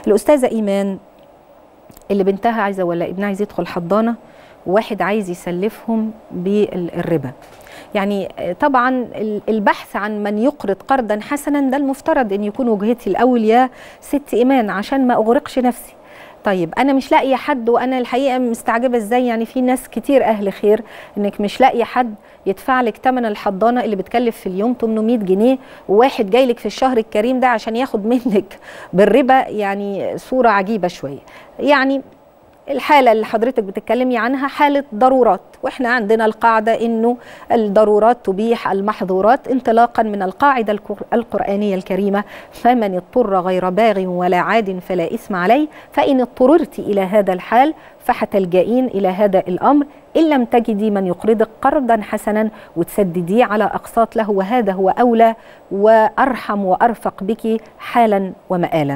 الاستاذه ايمان اللي بنتها عايزه ولا ابنها عايز يدخل حضانه وواحد عايز يسلفهم بالربا يعني طبعا البحث عن من يقرض قرضا حسنا ده المفترض ان يكون وجهتي الاول يا ست ايمان عشان ما اغرقش نفسي طيب انا مش لاقيه حد وانا الحقيقه مستعجبه ازاي يعني في ناس كتير اهل خير انك مش لاقيه حد يدفع لك ثمن الحضانه اللي بتكلف في اليوم 800 جنيه وواحد جاي لك في الشهر الكريم ده عشان ياخد منك بالربا يعني صوره عجيبه شويه يعني الحالة اللي حضرتك بتتكلمي عنها حالة ضرورات واحنا عندنا القاعدة انه الضرورات تبيح المحظورات انطلاقا من القاعدة القرآنية الكريمة فمن اضطر غير باغ ولا عاد فلا إثم عليه فإن اضطررت إلى هذا الحال فحتلجئين إلى هذا الأمر إن لم تجدي من يقرضك قرضا حسنا وتسدديه على أقساط له وهذا هو أولى وأرحم وأرفق بك حالا ومآلا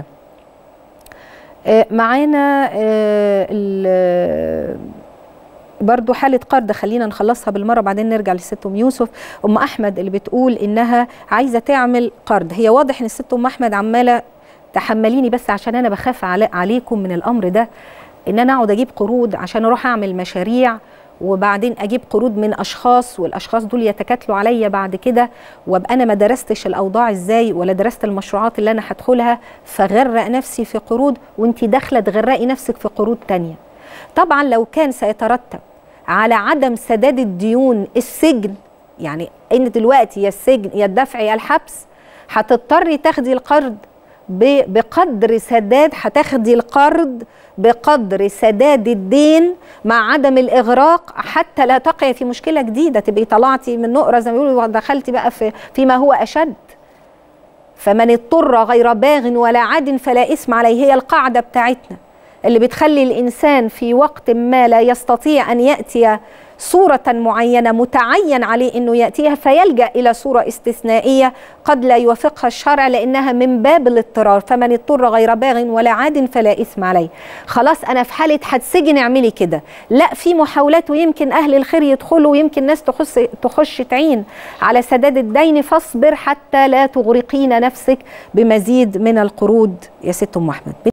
معانا برضو حالة قرض خلينا نخلصها بالمرة بعدين نرجع للست أم يوسف أم أحمد اللي بتقول إنها عايزة تعمل قرض هي واضح إن الست أم أحمد عمالة تحمليني بس عشان أنا بخاف عليكم من الأمر ده إن أنا أقعد أجيب قروض عشان أروح أعمل مشاريع وبعدين اجيب قروض من اشخاص والاشخاص دول يتكاتلوا عليا بعد كده وابقى انا ما درستش الاوضاع ازاي ولا درست المشروعات اللي انا هدخلها فغرق نفسي في قروض وانت داخله تغرقي نفسك في قروض تانية طبعا لو كان سيترتب على عدم سداد الديون السجن يعني ان دلوقتي يا السجن يا الدفع يا الحبس هتضطري تاخدي القرض بقدر سداد هتاخدي القرض بقدر سداد الدين مع عدم الاغراق حتى لا تقعي في مشكله جديده تبقي طلعتي من نقره زي ما بيقولوا ودخلتي بقى في فيما هو اشد فمن اضطر غير باغ ولا عاد فلا اثم عليه هي القاعده بتاعتنا اللي بتخلي الانسان في وقت ما لا يستطيع ان ياتي صورة معينة متعين عليه أنه يأتيها فيلجأ إلى صورة استثنائية قد لا يوافقها الشرع لأنها من باب الاضطرار فمن اضطر غير باغ ولا عاد فلا إثم عليه خلاص أنا في حالة هتسجن اعملي كده لا في محاولات ويمكن أهل الخير يدخلوا ويمكن ناس تخش, تخش تعين على سداد الدين فاصبر حتى لا تغرقين نفسك بمزيد من القروض يا ست أم أحمد